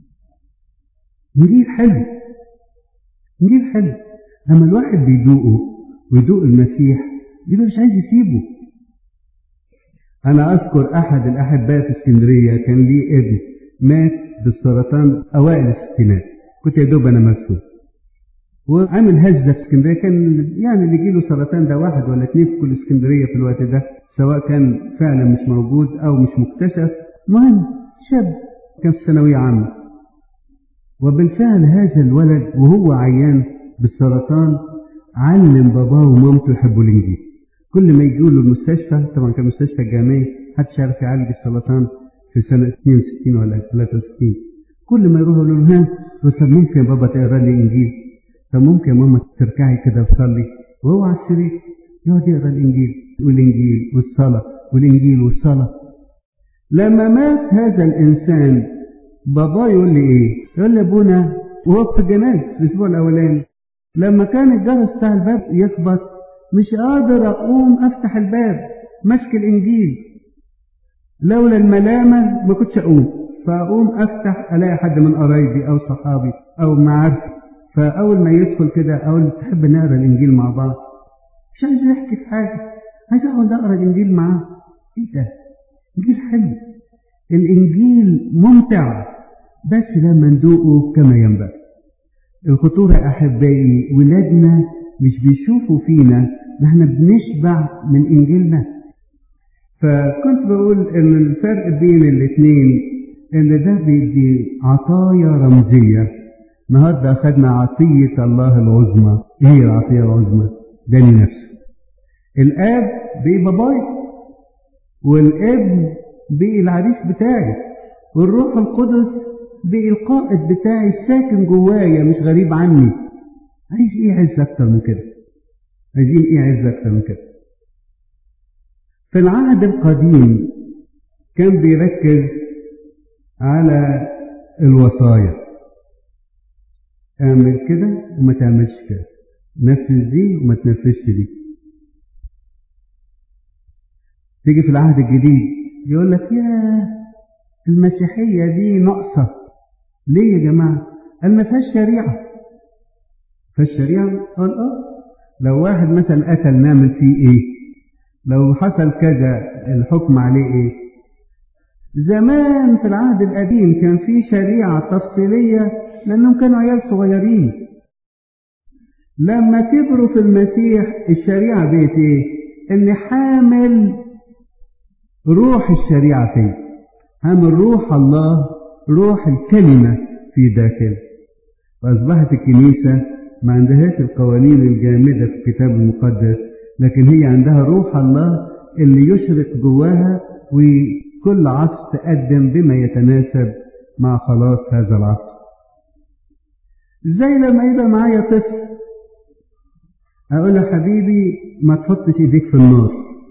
نجيب حلو نجيب حلو لما الواحد بيدوقه ويدوق المسيح يبقى مش عايز يسيبه أنا أذكر أحد الأحباء في اسكندرية كان ليه ابن مات بالسرطان أوائل الستينات كنت يا دوب أنا مرسوم وعامل هزة في اسكندرية كان يعني اللي يجيله سرطان ده واحد ولا اتنين في كل اسكندرية في الوقت ده سواء كان فعلا مش موجود أو مش مكتشف مهم شاب كان في ثانوية عامة وبالفعل هذا الولد وهو عيان بالسرطان علم باباه ومامته يحبوا الإنجيل كل ما يجوا له المستشفى طبعا كان مستشفى جامعي محدش عارف يعالج السرطان في سنة 62 ولا 63 كل ما يروحوا له ها يقول طب ممكن يا بابا تقرا لي إنجيل طب ممكن يا ماما تركعي كده وتصلي وهو على السرير يقعد يقرا الإنجيل والإنجيل والصلاة والإنجيل والصلاة لما مات هذا الإنسان بابا يقول لي إيه؟ يقول لي أبونا وهو في الجنازة في الأسبوع الأولاني لما كان الجرس بتاع الباب يخبط مش قادر أقوم أفتح الباب ماسك الإنجيل لولا الملامة ما كنتش أقوم فأقوم أفتح ألاقي حد من قرايبي أو صحابي أو معارفي فأول ما يدخل كده أقول تحب نقرا الإنجيل مع بعض مش عايز يحكي في حاجة عايز أقعد أقرا الإنجيل معاه إيه ده؟ إنجيل حلو الإنجيل ممتع بس لما ندوقه كما ينبغي الخطورة أحبائي ولادنا مش بيشوفوا فينا ما احنا بنشبع من إنجيلنا فكنت بقول إن الفرق بين الاتنين إن ده بيدي عطايا رمزية النهاردة أخذنا عطية الله العظمى إيه هي العطية العظمى؟ داني نفسه الآب بقي باباي والابن بقي العريس بتاعي والروح القدس بقي القائد بتاعي الساكن جوايا مش غريب عني عايز ايه عز اكتر من كده عايزين ايه عز اكتر من كده في العهد القديم كان بيركز على الوصايا اعمل كده وما تعملش كده نفذ دي وما تنفذش دي تيجي في العهد الجديد يقول لك يا المسيحية دي ناقصة ليه يا جماعة قال ما فيهاش شريعة فيهاش شريعة قال اه لو واحد مثلا قتل نعمل فيه ايه لو حصل كذا الحكم عليه ايه زمان في العهد القديم كان في شريعة تفصيلية لأنهم كانوا عيال صغيرين لما كبروا في المسيح الشريعة بقت ايه ان حامل روح الشريعة فيه حامل روح الله روح الكلمة في داخل فأصبحت الكنيسة ما عندهاش القوانين الجامدة في الكتاب المقدس لكن هي عندها روح الله اللي يشرق جواها وكل عصر تقدم بما يتناسب مع خلاص هذا العصر زي لما يبقى معايا طفل أقول له حبيبي ما تحطش إيديك في النار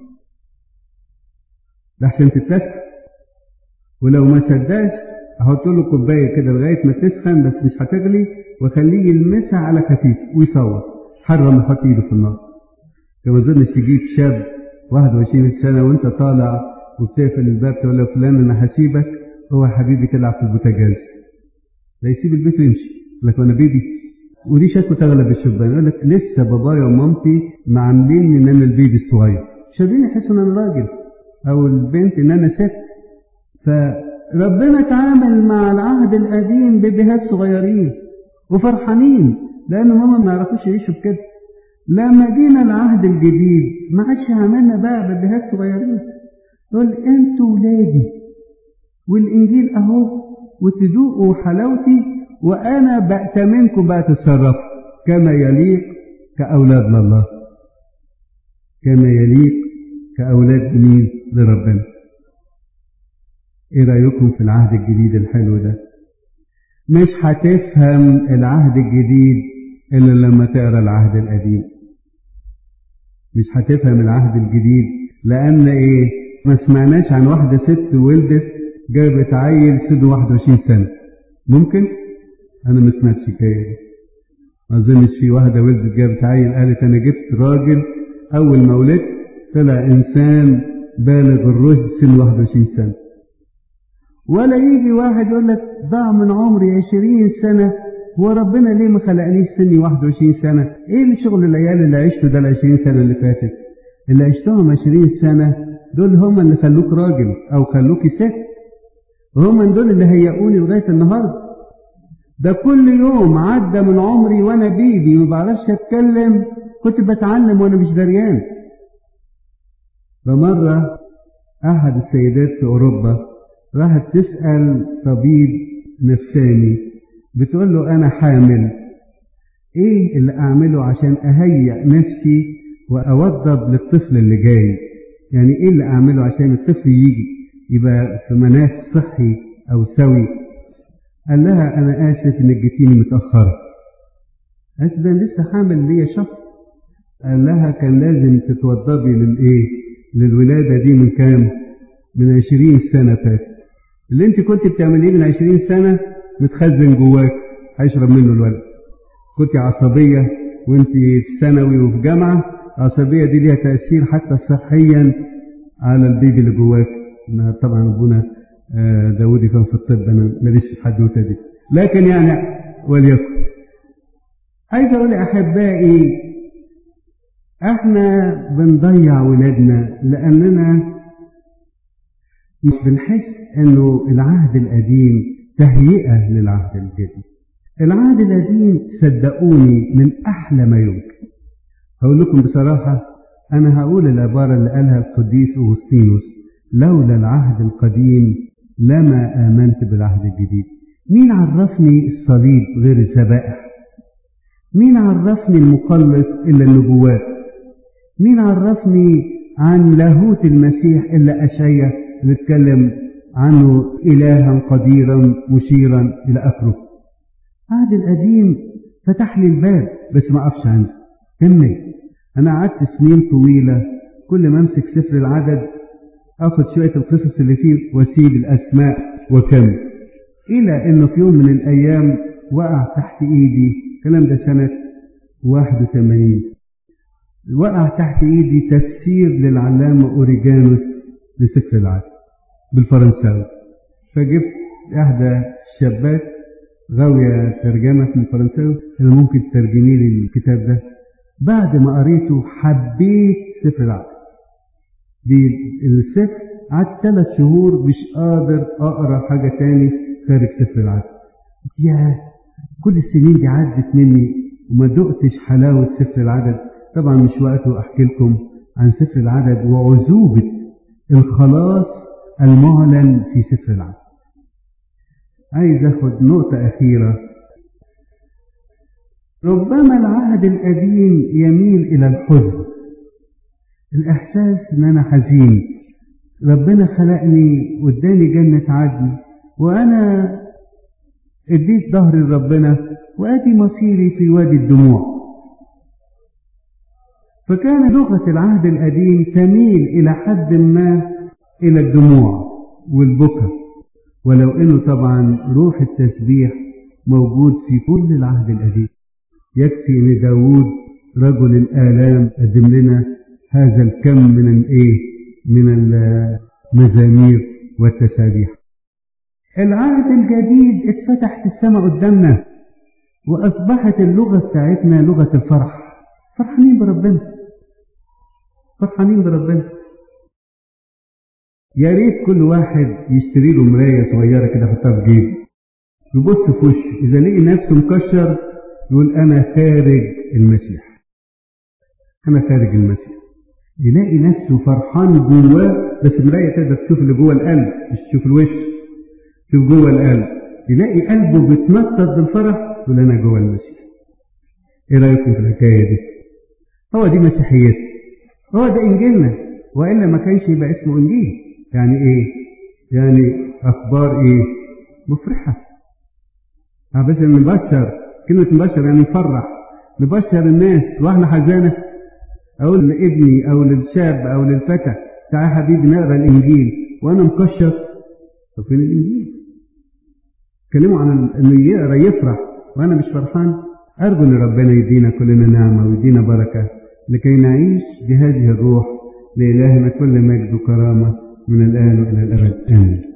لحسن تتلسع ولو ما شداش أحط له كوباية كده لغاية ما تسخن بس مش هتغلي وأخليه يلمسها على خفيف ويصور حرم يحط إيده في النار ما أظنش تجيب شاب 21 سنة وأنت طالع وبتقفل الباب تقول له فلان أنا هسيبك هو حبيبي تلعب في البوتاجاز لا يسيب البيت ويمشي لك أنا بيبي ودي شكوى تغلب الشبان يقول لك لسه بابايا ومامتي معامليني ان انا البيبي الصغير مش قادرين يحسوا ان انا راجل او البنت ان انا ست فربنا تعامل مع العهد القديم ببيهات صغيرين وفرحانين لان ماما ما يعرفوش يعيشوا بكده لما جينا العهد الجديد ما عادش عملنا بقى ببيهات صغيرين يقول انتوا ولادي والانجيل اهو وتدوقوا حلاوتي وأنا بأتمنكم بقى تتصرفوا كما يليق كأولاد لله كما يليق كأولاد مين لربنا إيه رأيكم في العهد الجديد الحلو ده مش هتفهم العهد الجديد إلا لما تقرأ العهد القديم مش هتفهم العهد الجديد لأن إيه ما سمعناش عن واحدة ست ولدت جابت عيل سنه 21 سنة ممكن؟ أنا ما سمعتش الحكاية دي ما أظنش في واحدة ولدت جابت عيل قالت أنا جبت راجل أول ما ولدت طلع إنسان بالغ الرشد سن 21 سنة ولا يجي واحد يقول لك ضاع من عمري 20 سنة هو ربنا ليه ما خلقنيش سني 21 سنة؟ إيه الشغل العيال اللي عشته ده ال 20 سنة اللي فاتت؟ اللي عشتهم 20 سنة دول هم اللي خلوك راجل أو خلوك ست وهم دول اللي هيئوني لغاية النهارده ده كل يوم عدى من عمري وانا بيبي ما بعرفش اتكلم كنت بتعلم وانا مش دريان فمرة احد السيدات في اوروبا راحت تسأل طبيب نفساني بتقول له انا حامل ايه اللي اعمله عشان اهيئ نفسي واوضب للطفل اللي جاي يعني ايه اللي اعمله عشان الطفل يجي يبقى في مناخ صحي او سوي قال لها أنا آسف إنك جيتيني متأخرة قالت له لسه حامل ليا شهر قال لها كان لازم تتوضبي للإيه للولادة دي من كام من عشرين سنة فاتت اللي انت كنت بتعمليه من عشرين سنة متخزن جواك هيشرب منه الولد كنت عصبية وانت في ثانوي وفي جامعة العصبية دي ليها تأثير حتى صحيا على البيبي اللي جواك طبعا ابونا داودي كان في الطب انا ماليش في الحدوته دي لكن يعني وليكن عايز اقول احبائي احنا بنضيع ولادنا لاننا مش بنحس انه العهد القديم تهيئه للعهد الجديد العهد القديم صدقوني من احلى ما يمكن هقول لكم بصراحه انا هقول العباره اللي قالها القديس اوغسطينوس لولا العهد القديم لما آمنت بالعهد الجديد مين عرفني الصليب غير الذبائح مين عرفني المخلص إلا النبوات مين عرفني عن لاهوت المسيح إلا أشعية اللي اتكلم عنه إلها قديرا مشيرا إلى آخره العهد القديم فتح لي الباب بس ما أقفش عندي كمل أنا قعدت سنين طويلة كل ما أمسك سفر العدد اخد شوية القصص اللي فيه واسيب الاسماء وكم الى انه في يوم من الايام وقع تحت إيدي الكلام ده سنة 81 وقع تحت إيدي تفسير للعلامة أوريجانوس لسفر العدل بالفرنساوي فجبت إحدى الشابات غاوية ترجمة من الفرنساوي اللي ممكن تترجمي لي الكتاب ده بعد ما قريته حبيت سفر العدل دي السفر قعدت ثلاث شهور مش قادر اقرا حاجه تاني خارج سفر العدل يا كل السنين دي عدت مني وما دقتش حلاوه سفر العدد طبعا مش وقته احكي لكم عن سفر العدد وعذوبه الخلاص المعلن في سفر العدد عايز اخد نقطه اخيره ربما العهد القديم يميل الى الحزن الإحساس إن أنا حزين ربنا خلقني واداني جنة عدن وأنا اديت ظهري لربنا وأدي مصيري في وادي الدموع فكان لغة العهد القديم تميل إلى حد ما إلى الدموع والبكا ولو إنه طبعا روح التسبيح موجود في كل العهد القديم يكفي إن داوود رجل الآلام قدم لنا هذا الكم من الايه من المزامير والتسابيح العهد الجديد اتفتحت السماء قدامنا واصبحت اللغه بتاعتنا لغه الفرح فرحانين بربنا فرحانين بربنا يا ريت كل واحد يشتري له مرايه صغيره كده يحطها في جيبه يبص في وشه اذا لقي نفسه مكشر يقول انا خارج المسيح انا خارج المسيح يلاقي نفسه فرحان جواه بس مراية تقدر تشوف اللي جوه القلب مش تشوف الوش شوف جوه القلب يلاقي قلبه بيتنطط بالفرح يقول انا جوه المسيح ايه رايكم في الحكايه دي هو دي مسيحيتنا هو ده انجيلنا والا ما كانش يبقى اسمه انجيل يعني ايه يعني اخبار ايه مفرحه بس نبشر كلمه نبشر يعني نفرح نبشر الناس واحنا حزانه أقول لابني أو للشاب أو للفتى تعال حبيبي نقرا الإنجيل وأنا مكشر طب فين الإنجيل؟ كلموا عن إنه يقرا يفرح وأنا مش فرحان أرجو إن ربنا يدينا كلنا نعمة ويدينا بركة لكي نعيش بهذه الروح لإلهنا كل مجد وكرامة من الآن وإلى الأبد آمين